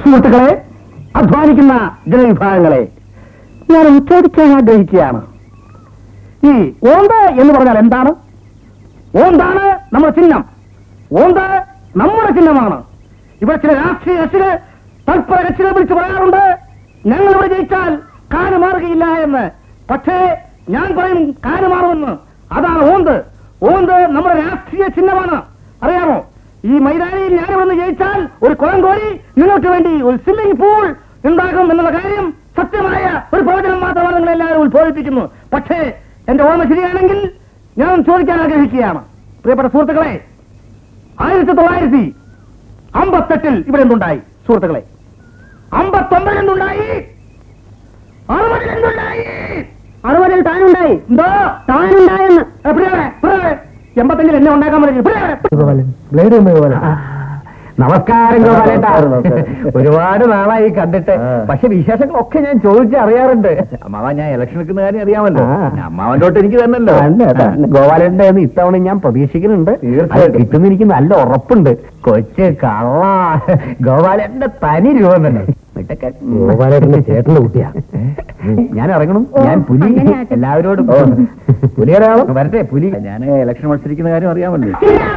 സുഹൃത്തുക്കളെ അധ്വാനിക്കുന്ന ജനവിഭാഗങ്ങളെ ഞാൻ ഉച്ചരിക്കാൻ ആഗ്രഹിക്കുകയാണ് ഈ ഓന്ത് എന്ന് പറഞ്ഞാൽ എന്താണ് ഓന്താണ് നമ്മുടെ ചിഹ്നം ഓന്ത് നമ്മുടെ ചിഹ്നമാണ് ഇവിടെ ചില രാഷ്ട്രീയ കക്ഷികൾ തൽപര കക്ഷികൾ വിളിച്ചു പറയാറുണ്ട് ഞങ്ങൾ ഇവിടെ ജയിച്ചാൽ കാല് മാറുകയില്ല എന്ന് പക്ഷേ ഞാൻ പറയും കാല് മാറുമെന്ന് അതാണ് ഓന്ത് ഓന്ത് നമ്മുടെ രാഷ്ട്രീയ ചിഹ്നമാണ് അറിയാമോ ഈ മൈതാനിയിൽ ഞാൻ ഇവിടെ ജയിച്ചാൽ ഒരു കുളം കോരി നിങ്ങൾക്ക് വേണ്ടി ഒരു സ്വിമ്മിംഗ് പൂൾ ഉണ്ടാകും എന്നുള്ള കാര്യം സത്യമായ ഒരു പ്രവചനം മാത്രമാണ് നിങ്ങൾ എല്ലാവരും ഉത്ബോധിപ്പിക്കുന്നു പക്ഷേ എന്റെ ഓർമ്മ ശരിയാണെങ്കിൽ ഞാൻ ചോദിക്കാൻ ആഗ്രഹിക്കുകയാണ് പ്രിയപ്പെട്ട സുഹൃത്തുക്കളെ ആയിരത്തി തൊള്ളായിരത്തി അമ്പത്തെട്ടിൽ ഇവിടെ എന്തുണ്ടായി സുഹൃത്തുക്കളെ അമ്പത്തൊമ്പതിൽ എന്തുണ്ടായി അറുപതിൽ എന്തുണ്ടായി അറുപതിൽ താനുണ്ടായി എന്തോ താനുണ്ടായെന്ന് ഏ, പ്രിയരെ, പ്രിയരെ, എൺപത്തഞ്ചിൽ എന്നെ ഉണ്ടാക്കാൻ പറഞ്ഞു പ്രിയരെ. ബ്ലേഡ് പോലെ നമസ്കാരം ഗോപാലേട്ടാ നമസ്കാരം. ഒരുപാട് നാളായി കണ്ടിട്ട് ആ. പക്ഷെ വിശേഷങ്ങളൊക്കെ ഞാൻ ചോദിച്ച് അറിയാറുണ്ട് അമ്മാവ ഞാൻ ഇലക്ഷൻ എടുക്കുന്ന കാര്യം അറിയാമല്ലോ ആ. അമ്മാവന്റെ തൊട്ട് എനിക്ക് തന്നല്ലോ തന്നെ, തന്നെ. ഗോപാലേട്ടന്റെ കയ്യിൽ നിന്ന് ഇത്തവണ ഞാൻ പ്രതീക്ഷിക്കുന്നുണ്ട് തീർച്ചയായിട്ടും. അത് കിട്ടുന്ന എനിക്ക് നല്ല ഉറപ്പുണ്ട് കൊച്ചു കള്ള ഗോപാലേട്ടന്റെ തനി രൂപം തന്നെ മിടുക്കൻ. ഗോപാലേട്ടന്റെ ചേട്ടന്റെ കുട്ടിയാ ഞാൻ ഇറങ്ങണം ഞാൻ പുലി അങ്ങനെ ആട്ടെ. എല്ലാവരോടും പുലിയുടെ ആളും വരട്ടെ പുലി ഞാൻ ഇലക്ഷൻ മത്സരിക്കുന്ന കാര്യം അറിയാമല്ലോ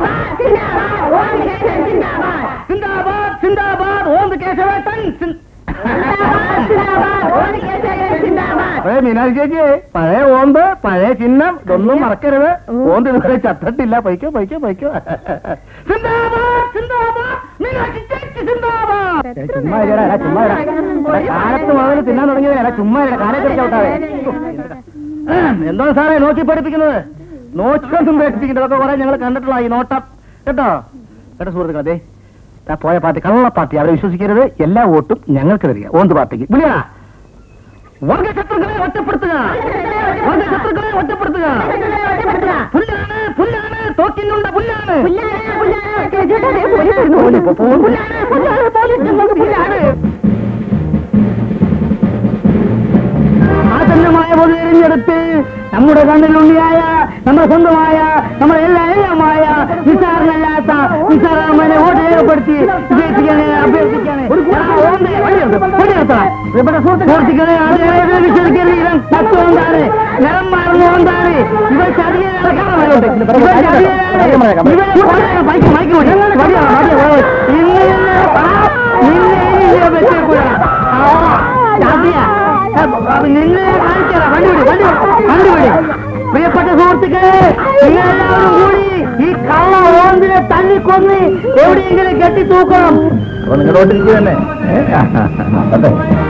സിന്ദാബാദ് സിന്ദാബാദ് ഓന്ത് കേശവേട്ടൻ സിൻ- പഴയ മീനാക്ഷി ചേച്ചി പഴയ ഓന്ത് പഴയ ചിഹ്നം ഇതൊന്നും മറക്കരുത് ഓന്ത് ഇതുവരെ ചത്തിട്ടില്ല പൈക്കോ പൈക്കോ പൈക്കോ സിന്ദാബാദ് സിന്ദാബാദ് മീനാക്ഷി ചേച്ചി സിന്ദാബാദ് ചുമ്മാ ഇരിയെടാ, എടാ, ചുമ്മാ ഇരിയെടാ. എടാ, കാലത്ത് മുതൽ തിന്നാൻ തുടങ്ങിയത് ചുമ്മാ ഇരിയെടാ, കാലേ കയറി ചവിട്ടാതെ എന്തോ സാറേ നോക്കി പഠിപ്പിക്കുന്നത് നോക്കിയൊന്നും പഠിപ്പിക്കുന്നത് അതൊക്കെ കുറെ ഞങ്ങൾ കണ്ടിട്ടുള്ള ഈ നോട്ടം കേട്ടോ കേട്ടോ സുഹൃത്തുക്കളെ അതെ ആ പോയ പാർട്ടി കള്ള പാർട്ടി അവരെ വിശ്വസിക്കരുത് എല്ലാ വോട്ടും ഞങ്ങൾക്ക് തരിക ഓന്ത് പാർട്ടിക്ക് വിളിയാ വർഗശത്രുക്കളെ ഒറ്റപ്പെടുത്തുക വർഗശത്രുക്കളെ ഒറ്റപ്പെടുത്തുക പുല്ലാണ് പുല്ലാണ് തോക്കിനുള്ള പുല്ലാണ് പോലീസ്, പോ- പോ- പുല്ലാണ്. ആസന്നമായ പൊതു തിരഞ്ഞെടുത്ത് നമ്മുടെ കണ്ണിലുണ്ണിയായ നമ്മുടെ സ്വന്തമായ നമ്മുടെ എല്ലാ എല്ലാമായ നിസ്സാരനല്ലാത്ത നിസ്സാരാമനെ വോട്ട് രേഖപ്പെടുത്തി വിജയിപ്പിക്കാനെ അഭ്യർത്ഥിക്കാനെ സുഹൃത്തുക്കളെ ആളുകളെ വിശ്വസിക്കരുത് ഇവൻ തത്വം എന്താണ് നിറം മാറുന്ന എന്താണ് ഇവൻ ചതിയെ നടക്കാറുണ്ട് ഇവൻ ചതിയനാണ് ഇവൻ മൈക്ക് മൈക്ക് വിട്. മതിയോ, മതിയോ, ഓ, ഇന്ന് ഇന്ന് ആ, നിന്നെ ഇനി ഞാൻ വെച്ചേക്കൂല. ആ, ചതിയാ. നിന്നെ കാണിച്ചതാ വണ്ടി വിടി വണ്ടി വിടി, വണ്ടി വിടി പ്രിയപ്പെട്ട സുഹൃത്തുക്കളെ നിങ്ങളെല്ലാവരും കൂടി ഈ കള്ള ഓന്തിനെ തല്ലിക്കൊന്ന് എവിടെയെങ്കിലും കെട്ടി തൂക്കണം അപ്പൊ നിങ്ങളോട്ട് എനിക്ക് തന്നെ അതെ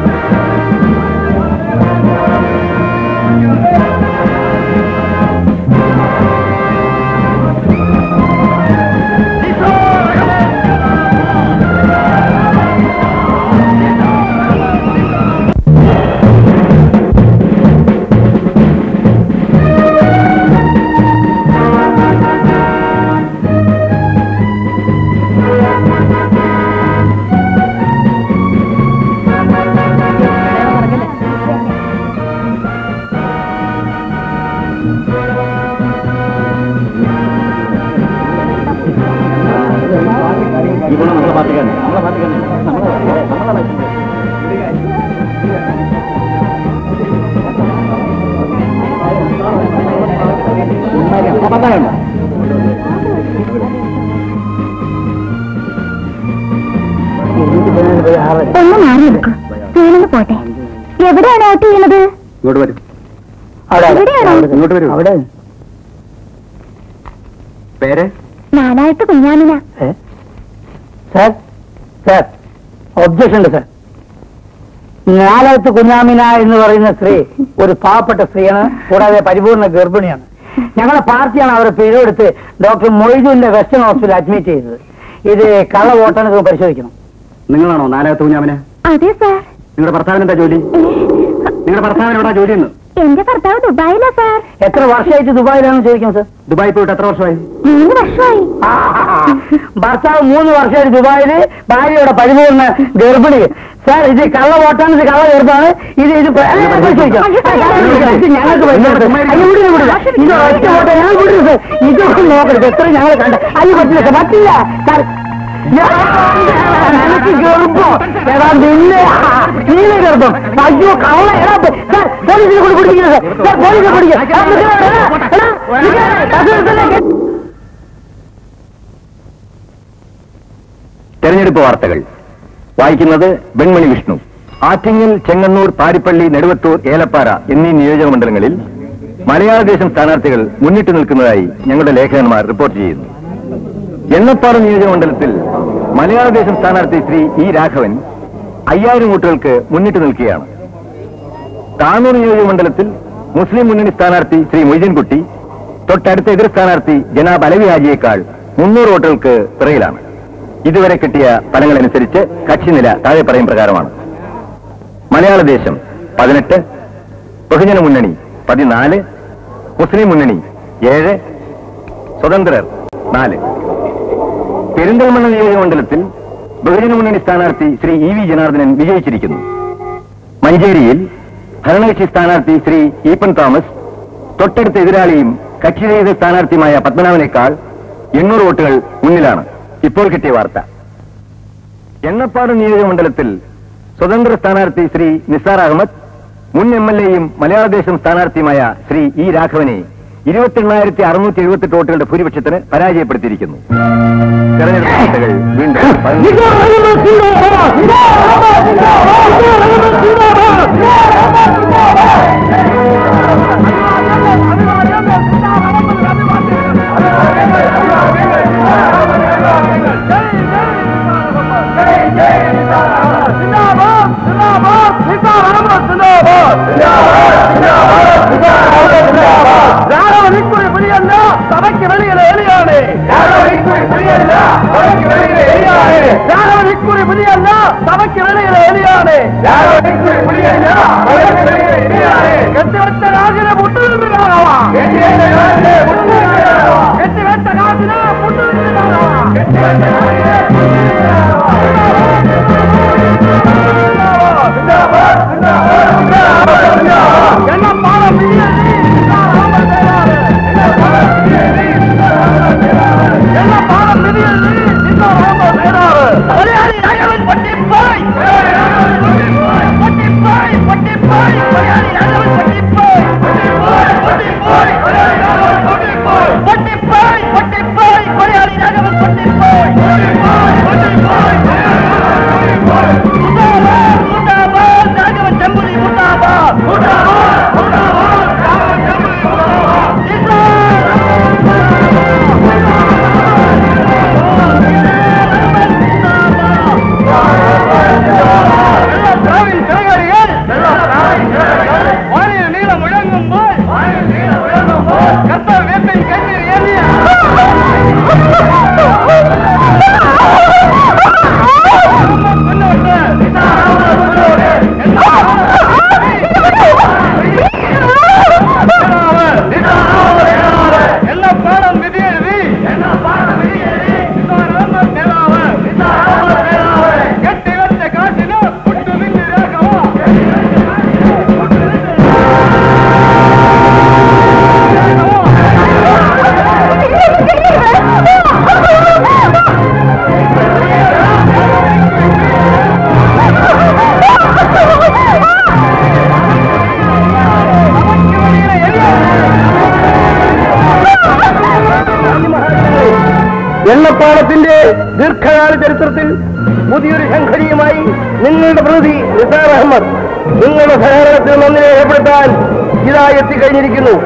ഈ ഗുണം നമ്മളെ പാർട്ടിക്കാണ് നമ്മളെ പാർട്ടിക്കാണ് നമ്മളെ നമ്മളെ പത്തായുണ്ടോ ഒന്ന് മാറി എടുക്കും വേണമെന്ന് പോട്ടെ എവിടെയാണ് ഔട്ട് ചെയ്യണത് ഇങ്ങോട്ട് വരും എവിടെയാണോ ഇങ്ങോട്ട് വരൂ അവിടെ പേര് നാലായത്ത് കുഞ്ഞാമിന സാർ സാർ ഒബ്ജക്ഷൻ ഉണ്ട് സാർ നാലാമത്തെ കുഞ്ഞാമിന എന്ന് പറയുന്ന സ്ത്രീ ഒരു പാവപ്പെട്ട സ്ത്രീയാണ് കൂടാതെ പരിപൂർണ ഗർഭിണിയാണ് ഞങ്ങളുടെ പാർട്ടിയാണ് അവരെ പേരെടുത്ത് ഡോക്ടർ മൊയ്തുവിന്റെ വെസ്റ്റേൺ ഹോസ്പിറ്റൽ അഡ്മിറ്റ് ചെയ്തത് ഇത് കള്ള വോട്ടാണ് പരിശോധിക്കണം നിങ്ങളാണോ നാലാമത്തെ കുഞ്ഞാമനെ അതെ സാർ നിങ്ങളുടെ ഭർത്താവിന് എന്താ ജോലി നിങ്ങളുടെ ഭർത്താവിന് എവിടാ ജോലി എന്ന് എന്റെ ഭർത്താവ് ദുബായിലാ സാർ എത്ര വർഷമായിട്ട് ദുബായിലാണെന്ന് ചോദിക്കുന്നത് സാർ ദുബായി പോയിട്ട് എത്ര വർഷമായി മൂന്ന് വർഷമായി ഭർത്താവ് മൂന്ന് വർഷമായിട്ട് ദുബായില് ഭാര്യയുടെ പരിപൂർണ ഗർഭിണി സാർ ഇത് കള്ള വോട്ടാണ് ഇത് കള്ള ഗർഭാണ് ഇത് ഇത് പ- അല്ല, ഞാൻ പരിശോധിക്കാം. ഇത് ഞങ്ങൾക്ക് പറ്റില്ല. അയ്യോ, വിടില്ല, വിടില്ല. ഇത് ഒറ്റ വോട്ടാ ഞാൻ വിടില്ല സാർ ഇതൊക്കെ നോക്കരുത് എത്ര ഞങ്ങൾ കണ്ട അയ്യോ പറ്റില്ല സാർ പറ്റില്ല സാർ എനിക്ക് ഗർഭം എടാ നിന്നെ നീല ഗർഭം അയ്യോ കള്ള എടാ പ- സാർ, പോലീസിനെ കൊണ്ട് പിടിക്കുന്നത് സാർ, പോലീസിനെ പിടിക്കുക എടാ, നിൽക്ക്, എടാ, എടാ, നിൽക്ക്, അത് നിർത്തല്ലേ? തെരഞ്ഞെടുപ്പ് വാർത്തകൾ വായിക്കുന്നത് വെൺമണി വിഷ്ണു ആറ്റിങ്ങൽ ചെങ്ങന്നൂർ പാരിപ്പള്ളി നെടുവത്തൂർ ഏലപ്പാറ എന്നീ നിയോജക മണ്ഡലങ്ങളിൽ മലയാള ദേശം സ്ഥാനാർത്ഥികൾ മുന്നിട്ട് നിൽക്കുന്നതായി ഞങ്ങളുടെ ലേഖകന്മാർ റിപ്പോർട്ട് ചെയ്യുന്നു എണ്ണപ്പാറ നിയോജക മണ്ഡലത്തിൽ മലയാള ദേശം സ്ഥാനാർത്ഥി ശ്രീ ഇ രാഘവൻ അയ്യായിരം വോട്ടുകൾക്ക് മുന്നിട്ട് നിൽക്കുകയാണ് താനൂർ നിയോജക മണ്ഡലത്തിൽ മുസ്ലിം മുന്നണി സ്ഥാനാർത്ഥി ശ്രീ മൊയ്തീൻകുട്ടി തൊട്ടടുത്ത എതിർ സ്ഥാനാർത്ഥി ജനാബ് അലവി ഹാജിയേക്കാൾ മുന്നൂറ് വോട്ടുകൾക്ക് പിറകിലാണ് ഇതുവരെ കിട്ടിയ ഫലങ്ങളനുസരിച്ച് കക്ഷിനില താഴെ പറയും പ്രകാരമാണ് മലയാള ദേശം പതിനെട്ട് ബഹുജന മുന്നണി പതിനാല് മുസ്ലിം മുന്നണി ഏഴ് സ്വതന്ത്രർ നാല് പെരിന്തൽമണ്ണ നിയോജക മണ്ഡലത്തിൽ ബഹുജന മുന്നണി സ്ഥാനാർത്ഥി ശ്രീ ഇ വി ജനാർദ്ദനൻ വിജയിച്ചിരിക്കുന്നു മഞ്ചേരിയിൽ ഭരണകക്ഷി സ്ഥാനാർത്ഥി ശ്രീ ഈപ്പൻ തോമസ് തൊട്ടടുത്ത എതിരാളിയും കക്ഷിരഹിത സ്ഥാനാർത്ഥിയുമായ പത്മനാഭനേക്കാൾ എണ്ണൂറ് വോട്ടുകൾ മുന്നിലാണ് ഇപ്പോൾ കിട്ടിയ വാർത്ത എണ്ണപ്പാട് നിയോജക മണ്ഡലത്തിൽ സ്വതന്ത്ര സ്ഥാനാർത്ഥി ശ്രീ നിസാർ അഹമ്മദ് മുൻ എം എൽ എയും മലയാളദേശം സ്ഥാനാർത്ഥിയുമായ ശ്രീ ഇ രാഘവനെ ഇരുപത്തി എണ്ണായിരത്തി അറുന്നൂറ്റി എഴുപത്തെട്ട് വോട്ടുകളുടെ ഭൂരിപക്ഷത്തിന് പരാജയപ്പെടുത്തിയിരിക്കുന്നു തെരഞ്ഞെടുപ്പ് വാർത്തകൾ വീണ്ടും സഭയ്ക്ക് വെളിയിൽ എളിയാണ് ഇക്കുറി പുലിയല്ല സഭയ്ക്ക് വെളിയിൽ എളിയാണ് കെട്ടിവെച്ച രാജിനെ മുട്ടുനിന്ന് കാണാവാ കെട്ടിവെച്ച രാജിനെ മുട്ടുനിന്ന് കാണാവാ എണ്ണം പാടം എണ്ണം പാടം മലയാളി രാഘവൻ പൊട്ടിപ്പോയി പൊട്ടിപ്പോയി പൊട്ടിപ്പോയി മലയാളി രാഘവൻ പൊട്ടിപ്പോയി പൊട്ടിപ്പോയി പൊട്ടിപ്പോയി പൊട്ടിപ്പോയി മലയാളി രാഘവൻ പൊട്ടിപ്പോയി മുണ്ടാബാദ് മുണ്ടാബാദ് രാഘവൻ ചെമ്പുലി മുണ്ടാബാദ് മുണ്ടാബാദ് മുണ്ടാബാദ് രാഘവൻ ചെമ്പുലി മുണ്ടാബാദ് വെള്ളത്താവിൻ ചിറകടികൾ വാനിൽ നീളം മുഴങ്ങുമ്പോൾ കത്തർ വേപ്പിൻ കണ്ണീർ ഏറിയ മുന്നോട്ട് എല്ലാ പാടം വിധിയെഴുതി നേതാവ് കെട്ടിവെച്ച കാറ്റിന് മുട്ടുനിന്ന് രാഘവ എണ്ണപ്പാടത്തിന്റെ ദീർഘകാല ചരിത്രത്തിൽ പുതിയൊരു ശംഖരിയുമായി നിങ്ങളുടെ പ്രതി നിസാർ അഹമ്മദ് നിങ്ങളുടെ സഹകരണത്തിൽ നന്ദി രേഖപ്പെടുത്താൻ ഇതാ എത്തിക്കഴിഞ്ഞിരിക്കുന്നു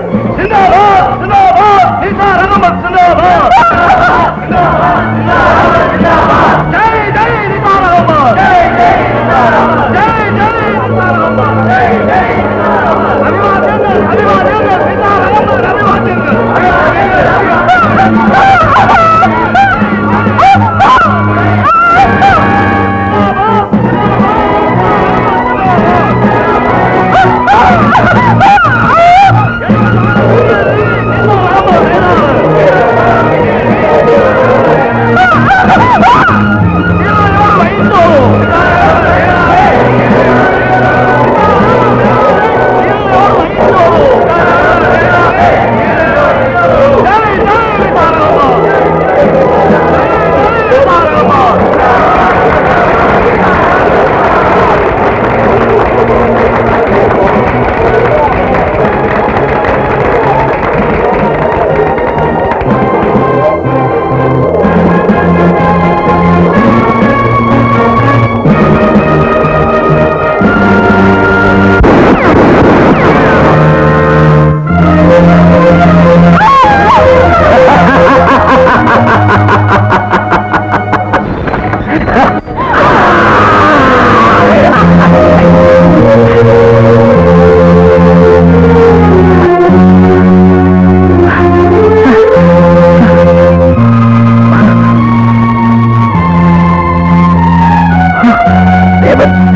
സെവൻ